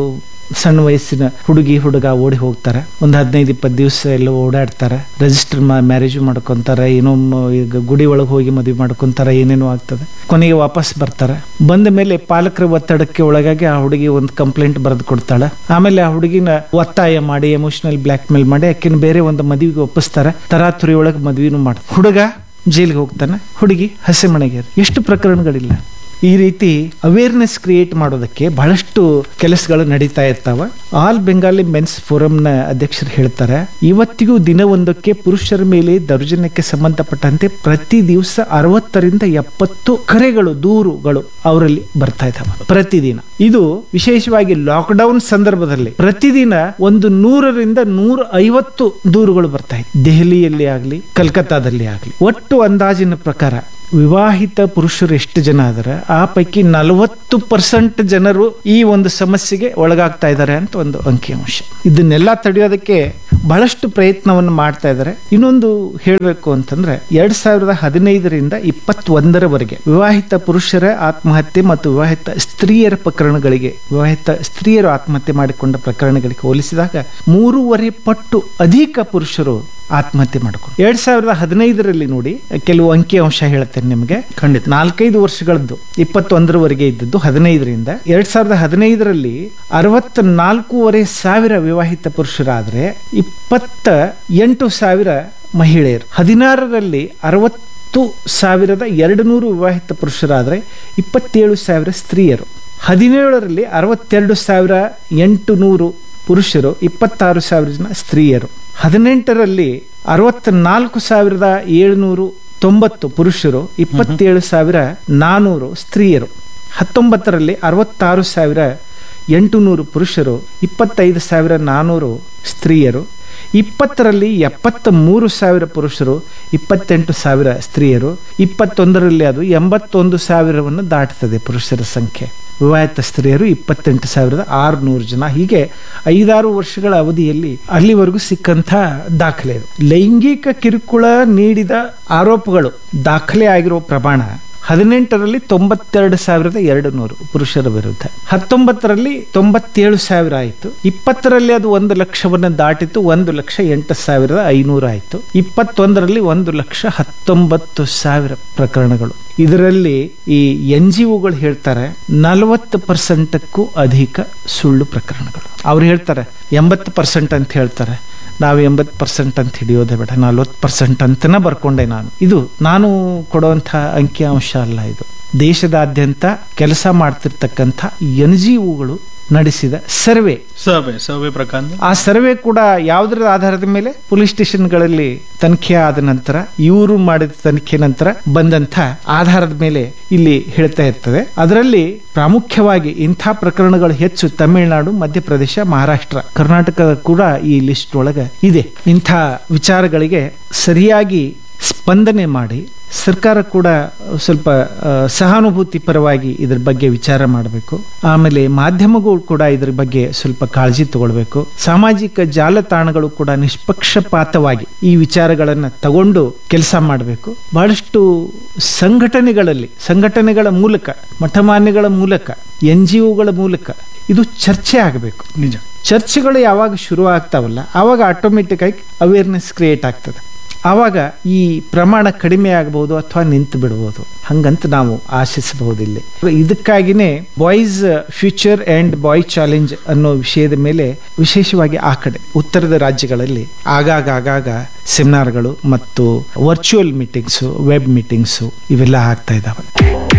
ಸಣ್ಣ ವಯಸ್ಸಿನ ಹುಡುಗಿ ಹುಡುಗ ಓಡಿ ಹೋಗ್ತಾರೆ ಒಂದು ಹದಿನೈದು ಇಪ್ಪತ್ತು ದಿವಸ ಎಲ್ಲ ಓಡಾಡ್ತಾರೆ ರಿಜಿಸ್ಟರ್ ಮ್ಯಾರೇಜ್ ಮಾಡ್ಕೊಂತಾರೆ ಏನೋ ಮ- ಈಗ ಗುಡಿ ಒಳಗೆ ಹೋಗಿ ಮದುವೆ ಮಾಡ್ಕೊಂತಾರೆ ಏನೇನೋ ಆಗ್ತದೆ ಕೊನೆಗೆ ವಾಪಸ್ ಬರ್ತಾರೆ ಬಂದ ಮೇಲೆ ಪಾಲಕರ ಒತ್ತಡಕ್ಕೆ ಒಳಗಾಗಿ ಆ ಹುಡುಗಿ ಒಂದು ಕಂಪ್ಲೇಂಟ್ ಬರೆದು ಕೊಡ್ತಾಳೆ ಆಮೇಲೆ ಆ ಹುಡುಗಿನ ಒತ್ತಾಯ ಮಾಡಿ ಎಮೋಷನಲ್ ಬ್ಲ್ಯಾಕ್ ಮೇಲ್ ಮಾಡಿ ಆಕಿನ ಬೇರೆ ಒಂದು ಮದುವೆಗೆ ಒಪ್ಪಿಸ್ತಾರೆ ತರಾತುರಿ ಒಳಗೆ ಮದುವೆನೂ ಮಾಡ್ತಾರೆ ಹುಡುಗ ಜೈಲಿಗೆ ಹೋಗ್ತಾನೆ ಹುಡುಗಿ ಹಸೆ ಮನೆಗೆ ಎಷ್ಟು ಪ್ರಕರಣಗಳಿಲ್ಲ ಈ ರೀತಿ ಅವೇರ್ನೆಸ್ ಕ್ರಿಯೇಟ್ ಮಾಡೋದಕ್ಕೆ ಬಹಳಷ್ಟು ಕೆಲಸಗಳು ನಡೀತಾ ಇರ್ತಾವ ಆಲ್ ಬೆಂಗಾಲಿ ಮೆನ್ಸ್ ಫೋರಂನ ಅಧ್ಯಕ್ಷರು ಹೇಳ್ತಾರೆ ಇವತ್ತಿಗೂ ದಿನವೊಂದಕ್ಕೆ ಪುರುಷರ ಮೇಲೆ ದೌರ್ಜನ್ಯಕ್ಕೆ ಸಂಬಂಧಪಟ್ಟಂತೆ ಪ್ರತಿ ದಿವಸ ಅರವತ್ತರಿಂದ ಎಪ್ಪತ್ತು ಕರೆಗಳು ದೂರುಗಳು ಅವರಲ್ಲಿ ಬರ್ತಾ ಇದಾವೆ ಪ್ರತಿದಿನ ಇದು ವಿಶೇಷವಾಗಿ ಲಾಕ್ಡೌನ್ ಸಂದರ್ಭದಲ್ಲಿ ಪ್ರತಿದಿನ ಒಂದು ನೂರರಿಂದ ನೂರ ಐವತ್ತು ದೂರುಗಳು ಬರ್ತಾ ಇದೆ ದೆಹಲಿಯಲ್ಲಿ ಆಗಲಿ ಕಲ್ಕತ್ತಾದಲ್ಲಿ ಆಗಲಿ ಒಟ್ಟು ಅಂದಾಜಿನ ಪ್ರಕಾರ ವಿವಾಹಿತ ಪುರುಷರು ಎಷ್ಟು ಜನ ಅದರ ಆ ಪೈಕಿ ನಲವತ್ತು ಪರ್ಸೆಂಟ್ ಜನರು ಈ ಒಂದು ಸಮಸ್ಯೆಗೆ ಒಳಗಾಗ್ತಾ ಇದ್ದಾರೆ ಅಂತ ಒಂದು ಅಂಕಿಅಂಶ ಇದನ್ನೆಲ್ಲ ತಡೆಯೋದಕ್ಕೆ ಬಹಳಷ್ಟು ಪ್ರಯತ್ನವನ್ನು ಮಾಡ್ತಾ ಇದ್ದಾರೆ ಇನ್ನೊಂದು ಹೇಳಬೇಕು ಅಂತಂದ್ರೆ ಎರಡ್ ಸಾವಿರದ ಹದಿನೈದರಿಂದ ಇಪ್ಪತ್ತೊಂದರವರೆಗೆ ವಿವಾಹಿತ ಪುರುಷರ ಆತ್ಮಹತ್ಯೆ ಮತ್ತು ವಿವಾಹಿತ ಸ್ತ್ರೀಯರ ಪ್ರಕರಣಗಳಿಗೆ ವಿವಾಹಿತ ಸ್ತ್ರೀಯರು ಆತ್ಮಹತ್ಯೆ ಮಾಡಿಕೊಂಡ ಪ್ರಕರಣಗಳಿಗೆ ಹೋಲಿಸಿದಾಗ ಮೂರುವರೆ ಪಟ್ಟು ಅಧಿಕ ಪುರುಷರು ಆತ್ಮಹತ್ಯೆ ಮಾಡಿಕೊಂಡು ಎರಡ್ ಸಾವಿರದ ಹದಿನೈದರಲ್ಲಿ ನೋಡಿ ಕೆಲವು ಅಂಕಿಅಂಶ ಹೇಳ್ತೇನೆ ನಿಮಗೆ ಖಂಡಿತ ನಾಲ್ಕೈದು ವರ್ಷಗಳದ್ದು ಇಪ್ಪತ್ತೊಂದರವರೆಗೆ ಇದ್ದದ್ದು ಹದಿನೈದರಿಂದ ಎರಡ್ ಸಾವಿರದ ಹದಿನೈದರಲ್ಲಿ ಅರವತ್ತ ನಾಲ್ಕೂವರೆ ಸಾವಿರ ವಿವಾಹಿತ ಪುರುಷರಾದ್ರೆ ಇಪ್ಪತ್ತ ಎಂಟು ಸಾವಿರ ಮಹಿಳೆಯರು ಹದಿನಾರರಲ್ಲಿ ಅರವತ್ತು ಸಾವಿರದ ಎರಡು ನೂರು ವಿವಾಹಿತ ಪುರುಷರಾದ್ರೆ ಇಪ್ಪತ್ತೇಳು ಸಾವಿರ ಸ್ತ್ರೀಯರು ಹದಿನೇಳರಲ್ಲಿ ಅರವತ್ತೆರಡು ಸಾವಿರ ಎಂಟು ನೂರು ಪುರುಷರು ಇಪ್ಪತ್ತಾರು ಸಾವಿರ ಜನ ಸ್ತ್ರೀಯರು ಹದಿನೆಂಟರಲ್ಲಿ ಅರವತ್ತ ನಾಲ್ಕು ಸಾವಿರದ ಏಳುನೂರು ತೊಂಬತ್ತು ಪುರುಷರು ಇಪ್ಪತ್ತೇಳು ಸಾವಿರ ನಾನೂರು ಸ್ತ್ರೀಯರು ಹತ್ತೊಂಬತ್ತರಲ್ಲಿ ಅರವತ್ತಾರು ಸಾವಿರ ಎಂಟುನೂರು ಪುರುಷರು ಇಪ್ಪತ್ತೈದು ಸಾವಿರ ನಾನೂರು ಸ್ತ್ರೀಯರು ಇಪ್ಪತ್ತರಲ್ಲಿ ಎಪ್ಪತ್ತ ಮೂರು ಸಾವಿರ ಪುರುಷರು ಇಪ್ಪತ್ತೆಂಟು ಸಾವಿರ ಸ್ತ್ರೀಯರು ಇಪ್ಪತ್ತೊಂದರಲ್ಲಿ ಅದು ಎಂಬತ್ತೊಂದು ಸಾವಿರವನ್ನು ದಾಟುತ್ತದೆ ಪುರುಷರ ಸಂಖ್ಯೆ ವಿವಾಹಿತ ಸ್ತ್ರೀಯರು ಇಪ್ಪತ್ತೆಂಟು ಸಾವಿರದ ಆರುನೂರು ಜನ ಹೀಗೆ ಐದಾರು ವರ್ಷಗಳ ಅವಧಿಯಲ್ಲಿ ಅಲ್ಲಿವರೆಗೂ ಸಿಕ್ಕಂಥ ದಾಖಲೆ ಇದು ಲೈಂಗಿಕ ಕಿರುಕುಳ ನೀಡಿದ ಆರೋಪಗಳು ದಾಖಲೆ ಆಗಿರುವ ಪ್ರಮಾಣ ಹದಿನೆಂಟರಲ್ಲಿ ತೊಂಬತ್ತೆರಡು ಸಾವಿರದ ಎರಡು ನೂರು ಪುರುಷರ ವಿರುದ್ಧ ಹತ್ತೊಂಬತ್ತರಲ್ಲಿ ತೊಂಬತ್ತೇಳು ಸಾವಿರ ಆಯಿತು ಇಪ್ಪತ್ತರಲ್ಲಿ ಅದು ಒಂದು ಲಕ್ಷವನ್ನು ದಾಟಿತು ಒಂದು ಲಕ್ಷ ಎಂಟು ಸಾವಿರದ ಐನೂರು ಆಯಿತು ಇಪ್ಪತ್ತೊಂದರಲ್ಲಿ ಒಂದು ಲಕ್ಷ ಹತ್ತೊಂಬತ್ತು ಸಾವಿರ ಪ್ರಕರಣಗಳು ಇದರಲ್ಲಿ ಈ ಎನ್ ಜಿ ಒಗಳು ಹೇಳ್ತಾರೆ ನಲವತ್ತು ಪರ್ಸೆಂಟಕ್ಕೂ ಅಧಿಕ ಸುಳ್ಳು ಪ್ರಕರಣಗಳು ಅವ್ರು ಹೇಳ್ತಾರೆ ಎಂಬತ್ತು ಪರ್ಸೆಂಟ್ ಅಂತ ಹೇಳ್ತಾರೆ ನಾವು ಎಂಬತ್ತು ಪರ್ಸೆಂಟ್ ಅಂತ ಹಿಡಿಯೋದೇ ಬೇಡ ನಲ್ವತ್ತು ಪರ್ಸೆಂಟ್ ಅಂತನೇ ಬರ್ಕೊಂಡೆ ನಾನು ಇದು ನಾನು ಕೊಡುವಂಥ ಅಂಕಿಅಂಶ ಅಲ್ಲ ಇದು ದೇಶದಾದ್ಯಂತ ಕೆಲಸ ಮಾಡ್ತಿರ್ತಕ್ಕಂಥ ಎನ್ ಜಿ ಒಗಳು ನಡೆಸಿದ ಸರ್ವೆ ಸರ್ವೆ ಸರ್ವೆ ಪ್ರಕಾರ ಆ ಸರ್ವೆ ಕೂಡ ಯಾವುದರ ಆಧಾರದ ಮೇಲೆ ಪೊಲೀಸ್ ಸ್ಟೇಷನ್ಗಳಲ್ಲಿ ತನಿಖೆ ಆದ ನಂತರ ಇವರು ಮಾಡಿದ ತನಿಖೆ ನಂತರ ಬಂದಂತ ಆಧಾರದ ಮೇಲೆ ಇಲ್ಲಿ ಹೇಳ್ತಾ ಇರ್ತದೆ ಅದರಲ್ಲಿ ಪ್ರಾಮುಖ್ಯವಾಗಿ ಇಂಥ ಪ್ರಕರಣಗಳು ಹೆಚ್ಚು ತಮಿಳುನಾಡು ಮಧ್ಯಪ್ರದೇಶ ಮಹಾರಾಷ್ಟ್ರ ಕರ್ನಾಟಕ ಕೂಡ ಈ ಲಿಸ್ಟ್ ಒಳಗ ಇದೆ ಇಂಥ ವಿಚಾರಗಳಿಗೆ ಸರಿಯಾಗಿ ಸ್ಪಂದನೆ ಮಾಡಿ ಸರ್ಕಾರ ಕೂಡ ಸ್ವಲ್ಪ ಆ, ಸಹಾನುಭೂತಿ ಪರವಾಗಿ ಇದ್ರ ಬಗ್ಗೆ ವಿಚಾರ ಮಾಡಬೇಕು ಆಮೇಲೆ ಮಾಧ್ಯಮಗಳು ಕೂಡ ಇದ್ರ ಬಗ್ಗೆ ಸ್ವಲ್ಪ ಕಾಳಜಿ ತಗೊಳ್ಬೇಕು ಸಾಮಾಜಿಕ ಜಾಲತಾಣಗಳು ಕೂಡ ನಿಷ್ಪಕ್ಷಪಾತವಾಗಿ ಈ ವಿಚಾರಗಳನ್ನ ತಗೊಂಡು ಕೆಲಸ ಮಾಡಬೇಕು ಬಹಳಷ್ಟು ಸಂಘಟನೆಗಳಲ್ಲಿ ಸಂಘಟನೆಗಳ ಮೂಲಕ ಮಠಮಾನ್ಯಗಳ ಮೂಲಕ ಎನ್ ಜಿ ಒಗಳ ಮೂಲಕ ಇದು ಚರ್ಚೆ ಆಗಬೇಕು ನಿಜ ಚರ್ಚೆಗಳು ಯಾವಾಗ ಶುರು ಆಗ್ತಾವಲ್ಲ ಆವಾಗ ಆಟೋಮೆಟಿಕ್ ಆಗಿ ಅವೇರ್ನೆಸ್ ಕ್ರಿಯೇಟ್ ಆಗ್ತದೆ ಆವಾಗ ಈ ಪ್ರಮಾಣ ಕಡಿಮೆ ಆಗಬಹುದು ಅಥವಾ ನಿಂತು ಬಿಡಬಹುದು ಹಂಗಂತ ನಾವು ಆಶಿಸಬಹುದು ಇಲ್ಲಿ ಇದಕ್ಕಾಗಿನೇ boys future and boy challenge ಅನ್ನೋ ವಿಷಯದ ಮೇಲೆ ವಿಶೇಷವಾಗಿ ಆ ಕಡೆ ಉತ್ತರದ ರಾಜ್ಯಗಳಲ್ಲಿ ಆಗಾಗ ಆಗಾಗ ಸೆಮಿನಾರ್ಗಳು ಮತ್ತು ವರ್ಚುವಲ್ ಮೀಟಿಂಗ್ಸು ವೆಬ್ ಮೀಟಿಂಗ್ಸು ಇವೆಲ್ಲ ಆಗ್ತಾ ಇದ್ದಾವೆ